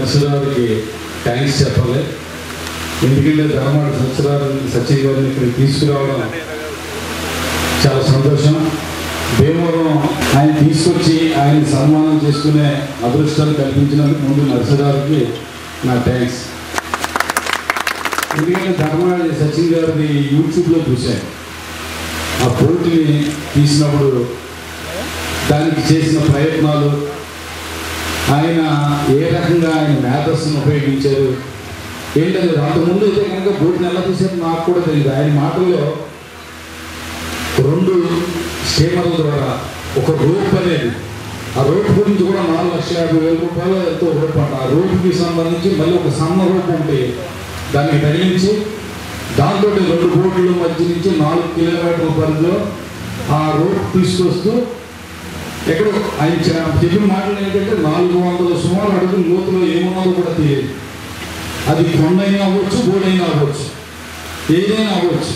నరసింహరావుకి thanks చెప్పాలి ఎందుకంటే ధర్మాడు సత్యరావు సత్య గారిని ఇక్కడికి తీసుకురావడం చాలా సంతోషం భీమవరం ఆయన తీసుకొచ్చి ఆయన సన్మానం చేసుకునే అదృష్టాన్ని కల్పించినందుకు ముందు నరసింహరావుకి నా థ్యాంక్స్ ఎందుకంటే ధర్మాడి సచిన్ గారిది యూట్యూబ్లో చూశాను ఆ పోటీని తీసినప్పుడు దానికి చేసిన ప్రయత్నాలు ఆయన ఏ రకంగా ఆయన మేధస్సును ఉపయోగించారు ఏంటంటే అంతకుముందు అయితే కనుక బోటుని ఎలా తీసారు నాకు కూడా తెలియదు ఆయన మాటల్లో రెండు స్టీమర్ల ద్వారా ఒక రోప్ అనేది ఆ రోప్ గురించి కూడా నాలుగు లక్షల యాభై వేల రూపాయలు ఎంతో రోప్ అంట ఆ రోప్కి సంబంధించి మళ్ళీ ఒక సన్న రోప్ ఉంటే దాన్ని తగిలించి దాంతో రెండు బోట్ల మధ్య నుంచి నాలుగు కిలోమీటర్ల పరిధిలో ఆ రోప్ తీసుకొస్తూ ఎక్కడో ఆయన చ- చెప్పిన మాటలు ఏంటంటే నాలుగు వందల సుమారు అడుగుల లోతులో ఏమున్నదో కూడా తెలియదు అది కొండైనా అవ్వచ్చు బోడైనా అవ్వచ్చు ఏదైనా అవ్వచ్చు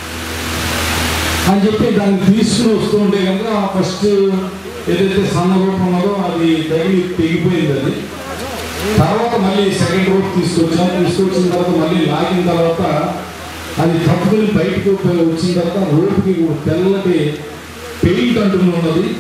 అని చెప్పి దాన్ని తీసుకుని వస్తూ ఉంటే కనుక ఫస్ట్ ఏదైతే సన్న రూపం ఉన్నదో అది తగిలి తెగిపోయింది అది తర్వాత మళ్ళీ సెకండ్ రోప్ తీసుకొచ్చాం తీసుకొచ్చిన తర్వాత మళ్ళీ లాగిన తర్వాత అది తప్పుకుని బయటకు పోయి వచ్చిన తర్వాత రోడ్కి తెల్లటి పెయింట్ అంటున్న ఉన్నది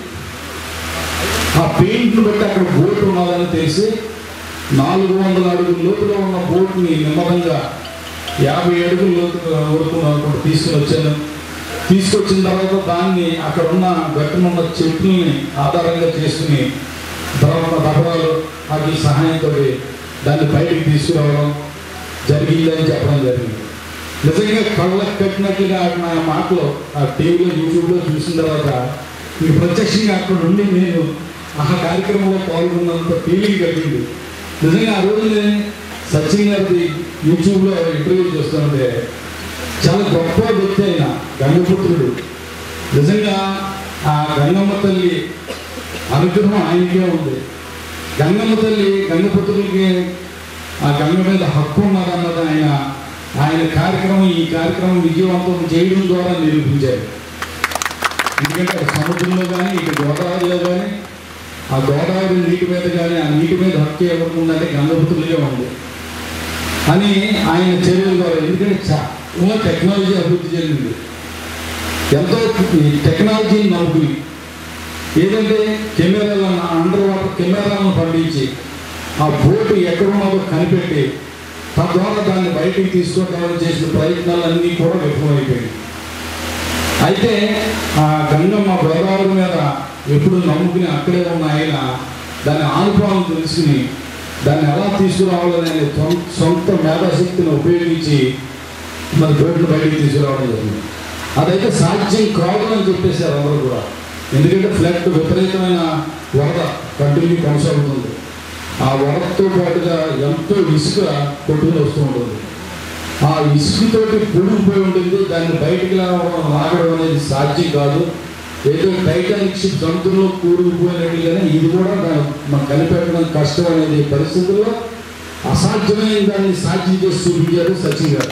ఆ పెయింట్ను బట్టి అక్కడ బోట్ ఉన్నదని తెలిసి నాలుగు వందల అడుగుల లోతులో ఉన్న బోట్ని నెమ్మదంగా యాభై అడుగుల లోతు వరకు అనుకుంటూ తీసుకుని వచ్చాను తీసుకొచ్చిన తర్వాత దాన్ని అక్కడ ఉన్న గట్టున ఉన్న చెట్లని ఆధారంగా చేసుకుని తర్వాత దహరాలు వాటి సహాయంతో దాన్ని బయటికి తీసుకురావడం జరిగిందని చెప్పడం జరిగింది నిజంగా కళ్ళకు కట్టినట్లుగా నా మాటలో ఆ టీవీలో యూట్యూబ్లో చూసిన తర్వాత మీకు ప్రత్యక్షంగా అక్కడ నుండి నేను ఆ కార్యక్రమంలో పాల్గొన్నంత ఫీలింగ్ కలిగింది నిజంగా ఆ రోజు నేను సచిన్ గారిది యూట్యూబ్లో ఇంటర్వ్యూ చేస్తుంటే చాలా గొప్ప వ్యక్తి అయిన గంగపుత్రుడు నిజంగా ఆ గంగమ్మ తల్లి అనుగ్రహం ఆయనకే ఉంది గంగమ్మ తల్లి గంగపుత్రులకి ఆ గంగ మీద హక్కు ఉన్నదన్నది ఆయన ఆయన కార్యక్రమం ఈ కార్యక్రమం విజయవంతం చేయడం ద్వారా నిరూపించారు ఎందుకంటే అటు సముద్రంలో కానీ ఇటు గోదావరిలో కానీ ఆ గోదావరి నీటి మీద కానీ ఆ నీటి మీద హక్కు ఎవరికి ఉందంటే గంగపుత్రులుగా ఉంది అని ఆయన చర్యల ద్వారా ఎందుకంటే చాలా టెక్నాలజీ అభివృద్ధి చెందింది ఎంతో ఈ టెక్నాలజీని నమ్ముకుని ఏదంటే కెమెరాలను అండర్ వాటర్ కెమెరాలను పండించి ఆ బోటు ఎక్కడున్నదో కనిపెట్టి తద్వారా దాన్ని బయటికి తీసుకోవడానికి చేసిన ప్రయత్నాలన్నీ కూడా విఫలమైపోయాయి అయితే ఆ గంగమ్మ గోదావరి మీద ఎప్పుడు నమ్ముకుని అక్కడే ఉన్న ఆయన దాని ఆనుభావం తెలుసుకుని దాన్ని ఎలా తీసుకురావాలనే సొం- సొంత మేధాశక్తిని ఉపయోగించి మరి బోట్ను బయటికి తీసుకురావడం జరిగింది అదైతే సాధ్యం కాదు అని చెప్పేశారు అందరూ కూడా ఎందుకంటే ఫ్లడ్ విపరీతమైన వరద కంటిన్యూ కొనసాగుతుంది ఆ వరదతో పాటుగా ఎంతో ఇసుక కొట్టుకుని వస్తూ ఉంటుంది ఆ ఇసుకతోటి పొడిగిపోయి ఉంటుంది దాన్ని బయటికి లాగడం లాగడం అనేది సాధ్యం కాదు ఏదో టైటానిక్ షిప్ సముద్రంలో కూరుకుపోయినట్టుగానే ఇది కూడా దా- మనం కనిపెట్టడం కష్టం అనేది పరిస్థితుల్లో అసాధ్యమైన దాన్ని సాధ్యం చేసి చూపించారు సచిన్ గారు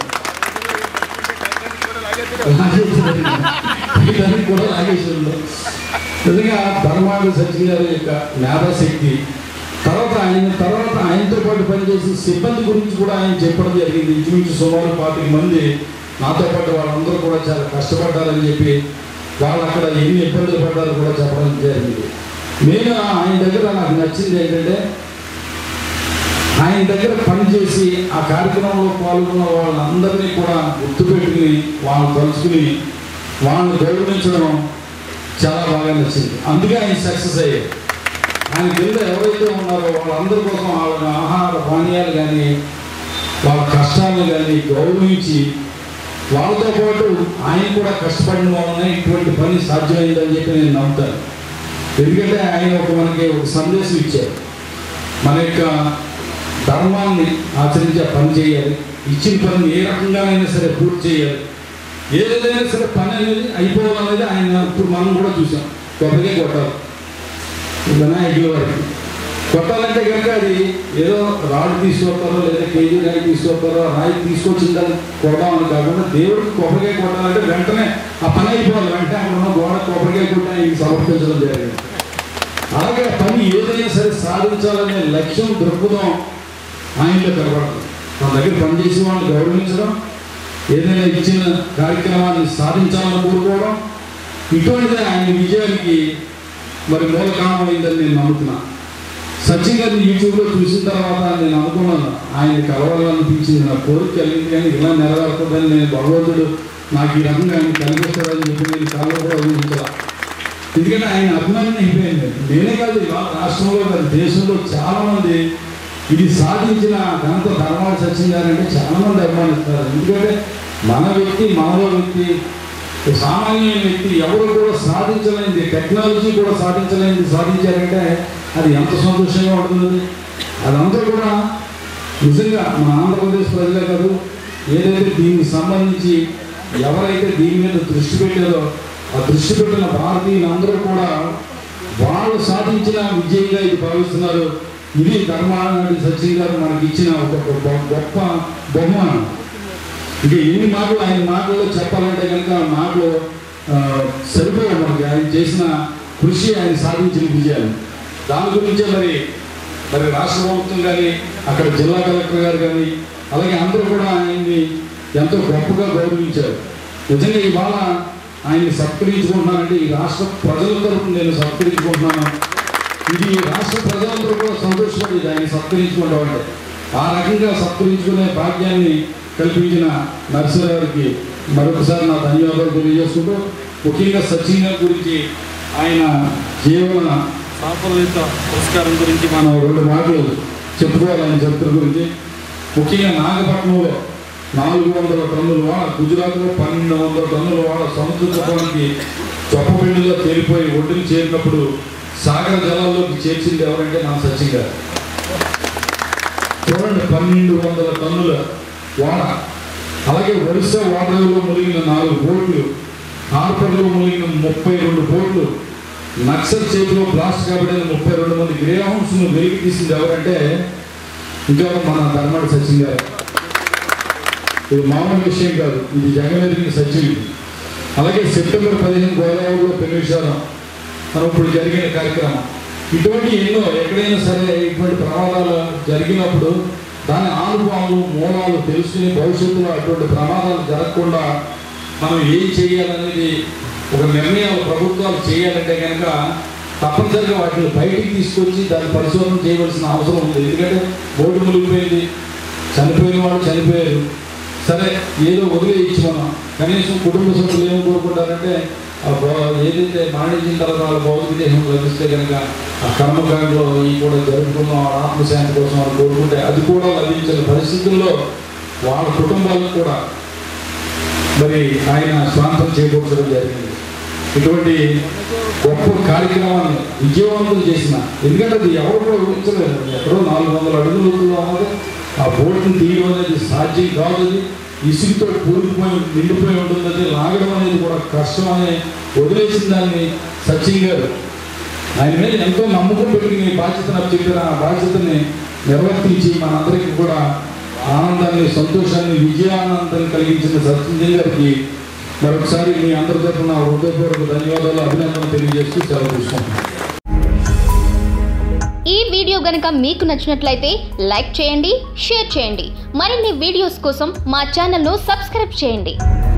దానికి కూడా లాగేశ్వరంలో నిజంగా ధర్మాడు సచిన్ గారి యొక్క మేధాశక్తి తర్వాత ఆయన తర్వాత ఆయనతో పాటు పనిచేసిన సిబ్బంది గురించి కూడా ఆయన చెప్పడం జరిగింది ఇంచుమించు సుమారు పాతిక మంది నాతో పాటు వాళ్ళందరూ కూడా చాలా కష్టపడ్డారని చెప్పి వాళ్ళు అక్కడ ఎన్ని ఇబ్బందులు పడ్డారో కూడా చెప్పడం జరిగింది నేను ఆయన దగ్గర నాకు నచ్చింది ఏంటంటే ఆయన దగ్గర పనిచేసి ఆ కార్యక్రమంలో పాల్గొన్న వాళ్ళందరినీ కూడా గుర్తుపెట్టుకుని వాళ్ళని తలుచుకుని వాళ్ళని గౌరవించడం చాలా బాగా నచ్చింది అందుకే ఆయన సక్సెస్ అయ్యారు ఆయన కింద ఎవరైతే ఉన్నారో వాళ్ళందరి కోసం వాళ్ళ ఆహార పానీయాలు కానీ వాళ్ళ కష్టాలను కానీ గౌరవించి వాళ్ళతో పాటు ఆయన కూడా కష్టపడిన వలన ఇటువంటి పని సాధ్యమైందని చెప్పి నేను నమ్ముతాను ఎందుకంటే ఆయన ఒక మనకి ఒక సందేశం ఇచ్చారు మన యొక్క ధర్మాన్ని ఆచరించే పని చేయాలి ఇచ్చిన పని ఏ రకంగానైనా సరే పూర్తి చేయాలి ఏదైనా సరే పని అనేది అయిపోవాలనేది ఆయన ఇప్పుడు మనం కూడా చూసాం కొబ్బరికే కొట్టాలి వినాయకుల వారికి కొట్టాలంటే కనుక అది ఏదో రాడు తీసుకొస్తారో లేదా కేజీ రాయి తీసుకొస్తారో ఆ రాయి తీసుకొచ్చిన దాన్ని కొడదామని కాకుండా దేవుడికి కొబ్బరికాయ కొట్టాలంటే వెంటనే ఆ పని అయిపోవాలి వెంటనే అక్కడ ఉన్న గోడ కొబ్బరికాయ కొట్టి ఆయనకి సమర్పించడం జరిగింది అలాగే ఆ పని ఏదైనా సరే సాధించాలనే లక్ష్యం దృక్పథం ఆయనలో కనబడదు తన దగ్గర పనిచేసే వాళ్ళని గౌరవించడం ఏదైనా ఇచ్చిన కార్యక్రమాన్ని సాధించాలని కోరుకోవడం ఇటువంటిది ఆయన విజయానికి మరి మూల కారణమైందని నేను నమ్ముతున్నా సచిన్ గారిని యూట్యూబ్లో చూసిన తర్వాత నేను అనుకున్నాను ఆయన కలవాలనిపించింది నా కోరిక కలిగింది కానీ ఇలా నెరవేరుతుందని నేను భగవంతుడు నాకు ఈ రకంగా ఆయన కనిపిస్తాడని చెప్పి నేను కళ్ళు కూడా ఊహించాల ఎందుకంటే ఆయన అభిమానం అయిపోయింది నేనే కాదు ఇలా రాష్ట్రంలో కాదు దేశంలో చాలా మంది ఇది సాధించిన ఘనత ధర్మాల సచిన్ గారు అంటే చాలా మంది అభిమానిస్తారు ఎందుకంటే మన వ్యక్తి మనలో వ్యక్తి ఒక సామాన్యమైన వ్యక్తి ఎవరు కూడా సాధించలేనిది టెక్నాలజీ కూడా సాధించలేనిది సాధించారంటే అది ఎంత సంతోషంగా ఉంటుంది అదంతా కూడా నిజంగా మన ఆంధ్రప్రదేశ్ ప్రజలే కాదు ఏదైతే దీనికి సంబంధించి ఎవరైతే దీని మీద దృష్టి పెట్టారో ఆ దృష్టి పెట్టిన భారతీయులందరూ కూడా వాళ్ళు సాధించిన విజయంగా ఇది భావిస్తున్నారు ఇది ధర్మానాయుడు సచిన్ గారు మనకి ఇచ్చిన ఒక గొప్ప గొప్ప బహుమానం ఇక ఎన్ని మాటలు ఆయన మాటల్లో చెప్పాలంటే కనుక ఆ మాటలు ఆ, సరిపోవు మనకి ఆయన చేసిన కృషి ఆయన సాధించిన విజయాలు దాని గురించే మరి మరి రాష్ట్ర ప్రభుత్వం కానీ అక్కడ జిల్లా కలెక్టర్ గారు కానీ అలాగే అందరూ కూడా ఆయన్ని ఎంతో గొప్పగా గౌరవించారు నిజంగా ఇవాళ ఆయన్ని సత్కరించుకుంటున్నానంటే ఈ రాష్ట్ర ప్రజల తరపున నేను సత్కరించుకుంటున్నాను ఇది రాష్ట్ర ప్రజలందరూ కూడా సంతోషపడేది ఆయన సత్కరించుకుంటాం అంటే ఆ రకంగా సత్కరించుకునే భాగ్యాన్ని కల్పించిన నరసింహారావుకి మరొకసారి నా ధన్యవాదాలు తెలియజేసుకుంటూ ముఖ్యంగా సచిన్ గారి గురించి ఆయన జీవన సాఫల్యత పురస్కారం గురించి మనం రెండు మాటలు చెప్పుకోవాలి ఆయన చరిత్ర గురించి ముఖ్యంగా నాగపట్నంలో నాలుగు వందల టన్నుల వాడ గుజరాత్లో పన్నెండు వందల టన్నుల వాడ సముద్ర తుఫానికి చొప్పబిండులో తేలిపోయి ఒడ్డుని చేరినప్పుడు సాగర జలాల్లోకి చేర్చింది ఎవరంటే నా సచిన్ గారు చూడండి పన్నెండు వందల టన్నుల వాడ అలాగే ఒరిస్సా వాటర్లో మునిగిన నాలుగు బోట్లు హార్బర్లో మునిగిన ముప్పై రెండు బోట్లు నక్సల్ చేతిలో బ్లాస్ట్ కాబడిన ముప్పై రెండు మంది గ్రేహౌన్స్ను వెలికి తీసింది ఎవరంటే ఇంకా మన ధర్మాడు సచిన్ గారు ఇది మామూలు విషయం కాదు ఇది జగమెరిగిన సచిన్ అలాగే సెప్టెంబర్ పదిహేను గోదావరిలో పెనువిషారం మనం ఇప్పుడు జరిగిన కార్యక్రమం ఇటువంటి ఎన్నో ఎక్కడైనా సరే ఇటువంటి ప్రమాదాలు జరిగినప్పుడు దాని ఆనుభావాలు మూలాలు తెలుసుకుని భవిష్యత్తులో అటువంటి ప్రమాదాలు జరగకుండా మనం ఏం చేయాలనేది ఒక నిర్ణయాలు ప్రభుత్వాలు చేయాలంటే కనుక తప్పనిసరిగా వాటిని బయటికి తీసుకొచ్చి దాన్ని పరిశోధన చేయవలసిన అవసరం ఉంది ఎందుకంటే బోర్డు మునిగిపోయింది చనిపోయిన వాళ్ళు చనిపోయారు సరే ఏదో వదిలేయచ్చు మనం కనీసం కుటుంబ సభ్యులు ఏం కోరుకుంటారంటే ఆ భౌ- ఏదైతే మరణించిన తర్వాత వాళ్ళ భౌతిక దేహం లభిస్తే కనుక ఆ కర్మకాండలో ఈ కూడా జరుపుకున్న వాళ్ళ ఆత్మశాంతి కోసం వాళ్ళు కోరుకుంటే అది కూడా లభించిన పరిస్థితుల్లో వాళ్ళ కుటుంబాలకు కూడా మరి ఆయన స్వాంతం చేకూర్చడం జరిగింది ఇటువంటి గొప్ప కార్యక్రమాన్ని విజయవంతం చేసిన ఎందుకంటే అది ఎవరు కూడా ఊహించలేదు ఎక్కడో నాలుగు వందల అడుగుల లోతుల్లో ఉన్నది ఆ బోట్ని తీయడం అనేది సాధ్యం కాదు అది ఇసుగుతో కూలిపోయి నిండిపోయి ఉంటుంది అది లాగడం అనేది కూడా కష్టం అని వదిలేసిన దాన్ని సచిన్ గారు ఆయన మీద ఎంతో నమ్మకం పెట్టి ఈ బాధ్యత నాకు చెప్పిన ఆ బాధ్యతని నిర్వర్తించి మనందరికీ కూడా ఆనందాన్ని సంతోషాన్ని విజయానందాన్ని కలిగించిన సచిన్ గారికి మరొకసారి మీ అందరి తరఫున హృదయపూర్వక ధన్యవాదాలు అభినందనలు తెలియజేస్తూ సెలవు తీసుకుంటున్నాను ఈ వీడియో గనుక మీకు నచ్చినట్లయితే లైక్ చేయండి షేర్ చేయండి మరిన్ని వీడియోస్ కోసం మా ఛానల్ను సబ్స్క్రైబ్ చేయండి